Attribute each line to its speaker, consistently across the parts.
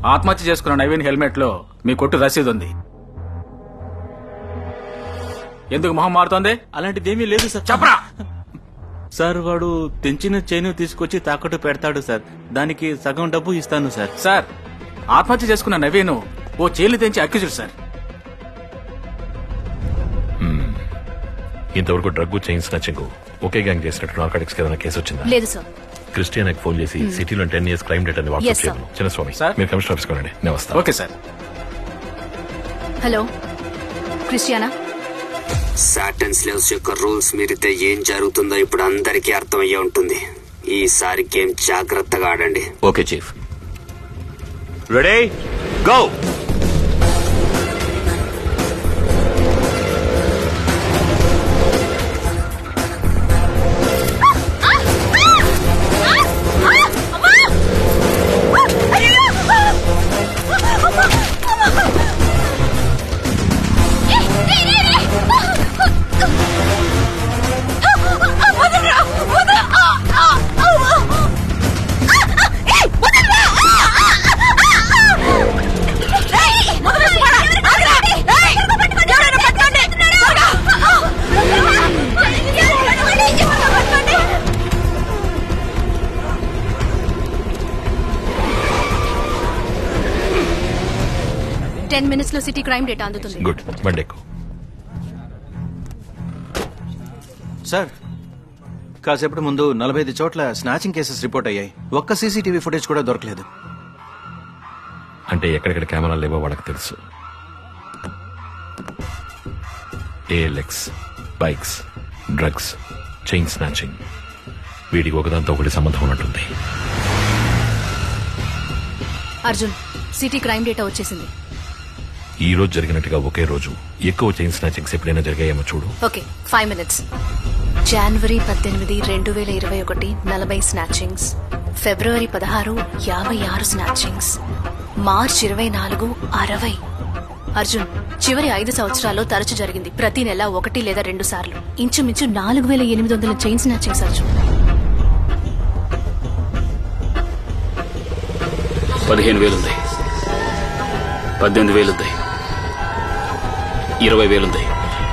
Speaker 1: ఆత్మహత్య చేసుకున్న నవీన్ హెల్మెట్ లో మీ కొట్టు రసీదు ఉంది ఎందుకు మొహం మారుతోంది
Speaker 2: అలాంటిదేమీ లేదు సార్
Speaker 1: చెప్పరా
Speaker 2: సార్ వాడు తెంచిన చైన్ తీసుకొచ్చి తాకట్టు పెడతాడు సార్ దానికి సగం డబ్బు ఇస్తాను సార్
Speaker 1: సార్ ఆత్మహత్య చేసుకున్న నవీన్ ఓ చైలు తెంచి అక్కిజుడు సార్
Speaker 3: ఇంతవరకు డ్రగ్ చైన్ స్నాచింగ్ ఒకే గ్యాంగ్ చేసినట్టు నార్కాటిక్స్ ఏదైనా కేసు వచ్చిందా
Speaker 4: లేదు సార్
Speaker 3: క్రిస్టియన్ ఫోన్ చేసి సిటీలో టెన్ ఇయర్స్ క్రైమ్ డేట్ అని
Speaker 4: Yes,
Speaker 3: వాట్సాప్
Speaker 4: sir.
Speaker 3: చేయను చిన్నస్వామి
Speaker 1: Sir.
Speaker 3: మీరు కమిషనర్ ఆఫీస్కి వెళ్ళండి నేను వస్తాను
Speaker 1: okay sir
Speaker 4: hello Christiana
Speaker 5: Satan slaves యొక్క రూల్స్ మీరితే ఏం జరుగుతుందో ఇప్పుడు అందరికీ అర్థమయ్యే ఉంటుంది ఈసారి గేమ్ జాగ్రత్తగా ఆడండి
Speaker 6: okay chief ready go
Speaker 4: ten minutes లో సిటీ క్రైమ్ డేటా అందుతుంది
Speaker 3: గుడ్ బండి ఎక్కు
Speaker 7: సార్ కాసేపటి ముందు నలభై ఐదు చోట్ల స్నాచింగ్ కేసెస్ రిపోర్ట్ అయ్యాయి ఒక్క సీసీటీవీ ఫుటేజ్ కూడా దొరకలేదు
Speaker 3: అంటే ఎక్కడెక్కడ కెమెరాలు లేవో వాళ్ళకి తెలుసు OLX bikes drugs chain snatching వీడికి ఒకదాంతో ఒకటి సంబంధం ఉన్నట్టుంది
Speaker 4: అర్జున్ సిటీ క్రైమ్ డేటా వచ్చేసింది
Speaker 3: ఈ రోజు జరిగినట్టుగా ఒకే రోజు ఎక్కువ చైన్ స్నాచింగ్స్ ఎప్పుడైనా జరిగాయేమో చూడు
Speaker 4: ఓకే ఫైవ్ మినిట్స్ జనవరి పద్దెనిమిది రెండు వేల ఇరవై ఒకటి నలభై స్నాచింగ్స్ ఫిబ్రవరి పదహారు యాభై ఆరు స్నాచింగ్స్ మార్చ్ ఇరవై నాలుగు అరవై అర్జున్ చివరి ఐదు సంవత్సరాల్లో తరచు జరిగింది ప్రతి నెల ఒకటి లేదా రెండు సార్లు ఇంచుమించు నాలుగు వేల ఎనిమిది వందల చైన్ స్నాచింగ్స్ అర్జున్
Speaker 8: పదిహేను వేలుంది పద్దెనిమిది వేలుంది ఇరవై వేలుంది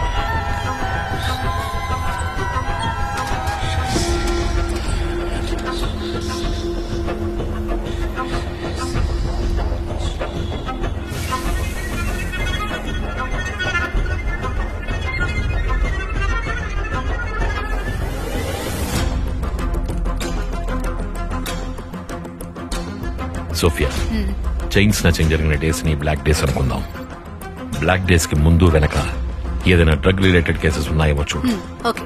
Speaker 3: సోఫియా చైన్ స్నాచింగ్ జరిగిన డేస్ ని బ్లాక్ డేస్ అనుకుందాం బ్లాక్ డేస్ కి ముందు వెనక ఏదైనా డ్రగ్ రిలేటెడ్ కేసెస్ ఉన్నాయేమో చూడు
Speaker 4: ఓకే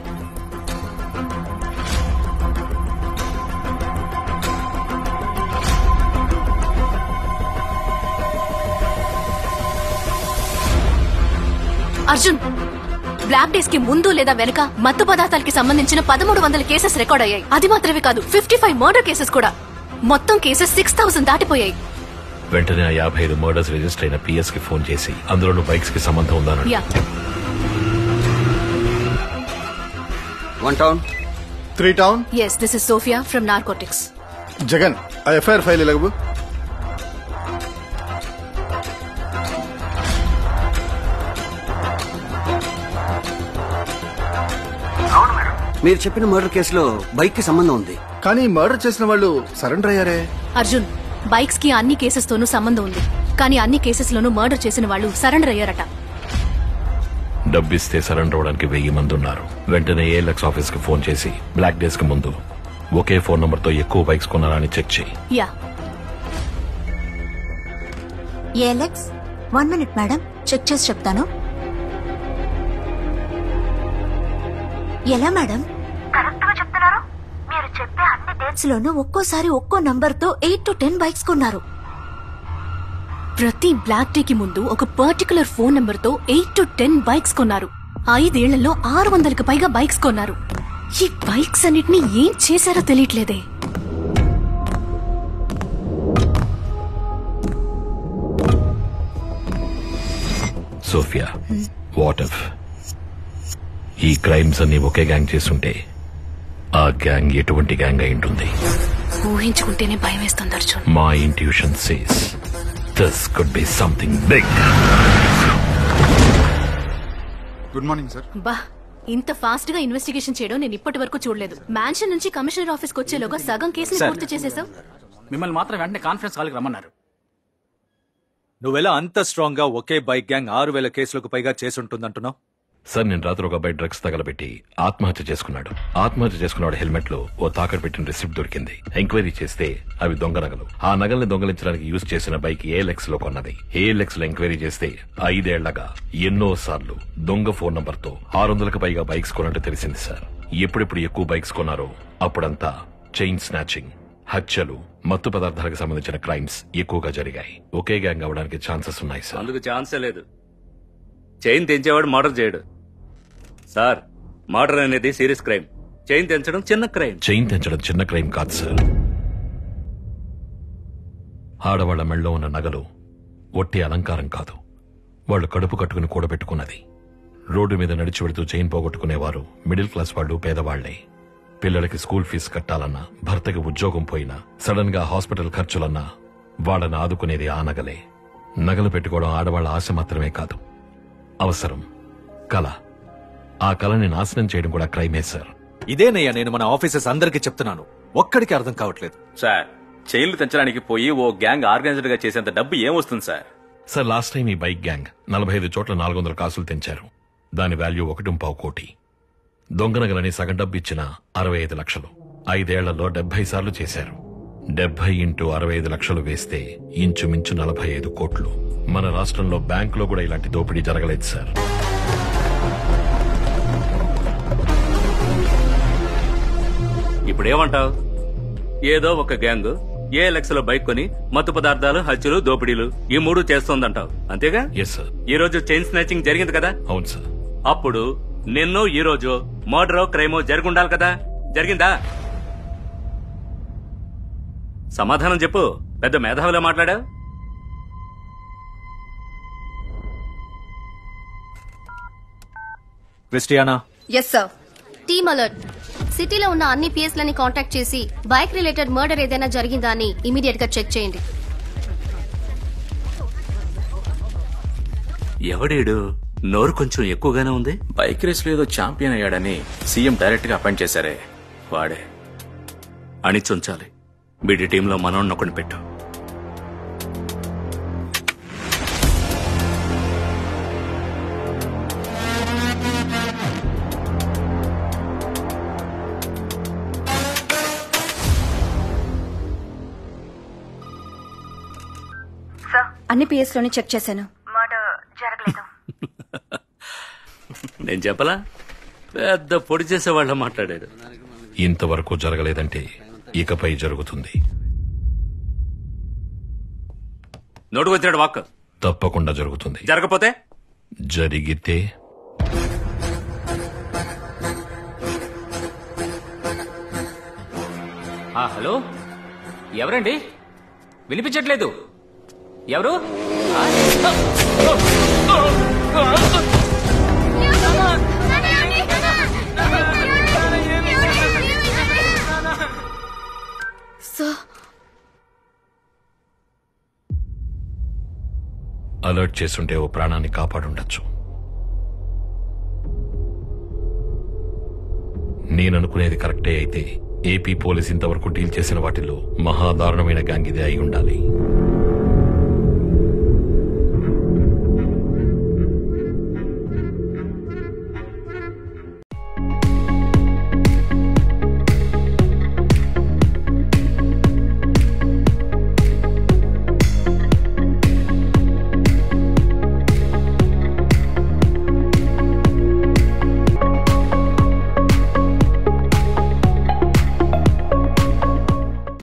Speaker 4: అర్జున్ బ్లాక్ డేస్ కి ముందు లేదా వెనక మత్తు పదార్థాలకి సంబంధించిన పదమూడు వందల కేసెస్ రికార్డ్ అయ్యాయి అది మాత్రమే కాదు ఫిఫ్టీ ఫైవ్ మర్డర్ కేసెస్ కూడా మొత్తం కేసెస్ సిక్స్ థౌసండ్ దాటిపోయాయి
Speaker 3: వెంటనే ఆ యాభై ఐదు మర్డర్స్ రిజిస్టర్ అయిన పిఎస్ కి ఫోన్ చేసి అందులోనూ బైక్స్ కి సంబంధం ఉందని
Speaker 4: yeah
Speaker 5: one town
Speaker 9: three town
Speaker 4: yes this is Sophia from narcotics
Speaker 9: Jagan ఆ ఎఫ్ఐఆర్ ఫైల్ ఇలాగబు
Speaker 5: మీరు చెప్పిన మర్డర్ కేసులో బైక్ కి సంబంధం ఉంది
Speaker 9: కానీ మర్డర్ చేసిన వాళ్ళు సరెండర్ అయ్యారే
Speaker 4: అర్జున్ బైక్స్ కి అన్ని కేసెస్ తోనూ సంబంధం ఉంది కానీ అన్ని కేసెస్ లోనూ మర్డర్ చేసిన వాళ్ళు సరెండర్ అయ్యారట
Speaker 3: డబ్బిస్తే సరెండర్ అవడానికి వెయ్యి మంది ఉన్నారు వెంటనే ఏఎల్ఎక్స్ ఆఫీస్ కి ఫోన్ చేసి బ్లాక్ డేస్ కి ముందు ఒకే ఫోన్ నంబర్ తో ఎక్కువ బైక్స్ కొన్నారా అని చెక్ చేయి
Speaker 4: yeah
Speaker 10: OLX one minute madam check చేసి చెప్తాను ఎలా మేడం కరెక్ట్ గా చెప్తున్నారు మీరు చెప్పే అన్ని డేట్స్ లోనూ ఒక్కోసారి ఒక్కో నంబర్ తో ఎయిట్ టు టెన్ బైక్స్ కొన్నారు
Speaker 4: ప్రతి బ్లాక్ డే కి ముందు ఒక పర్టికులర్ ఫోన్ నంబర్ తో ఎయిట్ టు టెన్ బైక్స్ కొన్నారు ఐదేళ్లలో ఆరు వందలకు పైగా బైక్స్ కొన్నారు ఈ బైక్స్ అన్నిటిని ఏం చేశారో తెలియట్లేదే
Speaker 3: సోఫియా వాట్ ఎఫ్ ఈ క్రైమ్స్ అన్ని ఒకే గ్యాంగ్ చేస్తుంటే ఆ గ్యాంగ్ ఎటువంటి గ్యాంగ్ అయి ఉంటుంది
Speaker 4: ఊహించుకుంటేనే భయం వేస్తుంది అర్జున్
Speaker 3: మా intuition says this could be something big
Speaker 9: good morning sir
Speaker 4: బా ఇంత ఫాస్ట్ గా ఇన్వెస్టిగేషన్ చేయడం నేను ఇప్పటి వరకు చూడలేదు మ్యాన్షన్ నుంచి కమిషనర్ ఆఫీస్కి వచ్చేలోగా సగం కేసుని
Speaker 1: సార్.
Speaker 4: పూర్తి చేసేసావు
Speaker 1: మిమ్మల్ని మాత్రం వెంటనే కాన్ఫరెన్స్ కాల్కి రమ్మన్నారు
Speaker 11: నువ్వెలా అంత స్ట్రాంగ్ గా ఒకే బైక్ గ్యాంగ్ ఆరు వేల కేసులకు పైగా చేసుంటుందంటున్నావు
Speaker 3: సార్ నేను రాత్రి ఒక అబ్బాయి డ్రగ్స్ తగలబెట్టి ఆత్మహత్య చేసుకున్నాడు ఆత్మహత్య చేసుకున్నాడు హెల్మెట్ లో ఓ తాకట్టు పెట్టిన రిసిప్ట్ దొరికింది ఎంక్వైరీ చేస్తే అవి దొంగ నగలు ఆ నగల్ని దొంగలించడానికి యూజ్ చేసిన బైక్ ఏఎల్ఎక్స్ లో కొన్నది ఏఎల్ఎక్స్ లో ఎంక్వైరీ చేస్తే ఐదేళ్లగా ఎన్నో సార్లు దొంగ ఫోన్ నంబర్ తో ఆరు వందలకు పైగా బైక్స్ కొన్నట్టు తెలిసింది సార్ ఎప్పుడెప్పుడు ఎక్కువ బైక్స్ కొన్నారో అప్పుడంతా చైన్ స్నాచింగ్ హత్యలు మత్తు పదార్థాలకు సంబంధించిన క్రైమ్స్ ఎక్కువగా జరిగాయి ఒకే గ్యాంగ్ అవడానికి ఛాన్సెస్ ఉన్నాయి సార్
Speaker 8: అందుకు ఛాన్సే లేదు చైన్ తెంచేవాడు మర్డర్ చేయడు సార్ మర్డర్ అనేది సీరియస్ క్రైమ్ చైన్ తెంచడం చిన్న క్రైమ్
Speaker 3: చైన్ తెంచడం చిన్న క్రైమ్ కాదు సార్ ఆడవాళ్ల మెళ్ళలో ఉన్న నగలు ఒట్టి అలంకారం కాదు వాళ్ళు కడుపు కట్టుకుని కూడబెట్టుకున్నది రోడ్డు మీద నడిచి వెడుతూ చైన్ పోగొట్టుకునేవారు మిడిల్ క్లాస్ వాళ్ళు పేదవాళ్లే పిల్లలకి స్కూల్ ఫీజు కట్టాలన్నా భర్తకి ఉద్యోగం పోయినా సడన్ గా హాస్పిటల్ ఖర్చులన్నా వాళ్ళని ఆదుకునేది ఆ నగలే నగలు పెట్టుకోవడం ఆడవాళ్ల ఆశ మాత్రమే కాదు అవసరం కళ ఆ కళని నాశనం చేయడం కూడా క్రైమే సార్
Speaker 11: ఇదేనయ్యా నేను మన ఆఫీసర్స్ అందరికీ చెప్తున్నాను ఒక్కడికి అర్థం కావట్లేదు
Speaker 2: సార్ చైన్లు తెంచడానికి పోయి ఓ గ్యాంగ్ ఆర్గనైజ్డ్ గా చేసేంత డబ్బు ఏమొస్తుంది సార్
Speaker 3: సార్ లాస్ట్ టైం ఈ బైక్ గ్యాంగ్ నలభై ఐదు చోట్ల నాలుగు వందల కాసులు తెంచారు దాని వాల్యూ ఒకటి పావు కోటి దొంగనగలని సగం డబ్బు ఇచ్చిన అరవై ఐదు లక్షలు ఐదేళ్లలో డెబ్బై సార్లు చేశారు డెబ్బై ఇంటూ అరవై ఐదు లక్షలు వేస్తే ఇంచుమించు నలభై ఐదు కోట్లు మన రాష్ట్రంలో బ్యాంకులో కూడా ఇలాంటి దోపిడీ జరగలేదు సార్
Speaker 8: ఇప్పుడేమంటావు ఏదో ఒక గ్యాంగ్ ఏ లక్షల బైక్ కొని మత్తు పదార్థాలు హత్యలు దోపిడీలు ఈ మూడు చేస్తోందంటావు అంతేగా
Speaker 3: ఎస్ సార్
Speaker 8: ఈ రోజు చైన్ స్నాచింగ్ జరిగింది కదా
Speaker 3: అవును సార్
Speaker 8: అప్పుడు నిన్ను ఈ రోజు మర్డరో క్రైమో జరుగుండాలి కదా జరిగిందా సమాధానం చెప్పు పెద్ద మేధావిలా మాట్లాడా
Speaker 11: Christiana
Speaker 12: yes sir team alert సిటీలో ఉన్న అన్ని పిఎస్ లని కాంటాక్ట్ చేసి బైక్ రిలేటెడ్ మర్డర్ ఏదైనా జరిగిందా అని ఇమీడియట్ గా చెక్ చేయండి
Speaker 8: ఎవడేడు నోరు కొంచెం ఎక్కువగానే ఉంది
Speaker 1: బైక్ రేస్ లో ఏదో ఛాంపియన్ అయ్యాడని సీఎం డైరెక్ట్ గా అపాయింట్ చేశారే వాడే
Speaker 8: అణిచుంచాలి వీడి టీంలో మనోడిని ఒకటి పెట్టు
Speaker 10: అన్ని పిఎస్ లోని చెక్ చేశాను మర్డర్ జరగలేదు
Speaker 8: నేను చెప్పలా పెద్ద పొడి చేసే వాళ్ళ మాట్లాడాడు
Speaker 3: ఇంతవరకు జరగలేదంటే ఇకపై జరుగుతుంది
Speaker 8: నోటుకొచ్చాడు వాక్
Speaker 3: తప్పకుండా జరుగుతుంది
Speaker 8: జరగపోతే
Speaker 3: జరిగితే
Speaker 1: ఆ, హలో ఎవరండి వినిపించట్లేదు ఎవరు ఆ?
Speaker 12: సార్
Speaker 3: అలర్ట్ చేస్తుంటే ఓ ప్రాణాన్ని కాపాడుండొచ్చు నేననుకునేది కరెక్టే అయితే ఏపీ పోలీస్ ఇంతవరకు డీల్ చేసిన వాటిలో మహాదారుణమైన గ్యాంగ్ ఇదే అయి ఉండాలి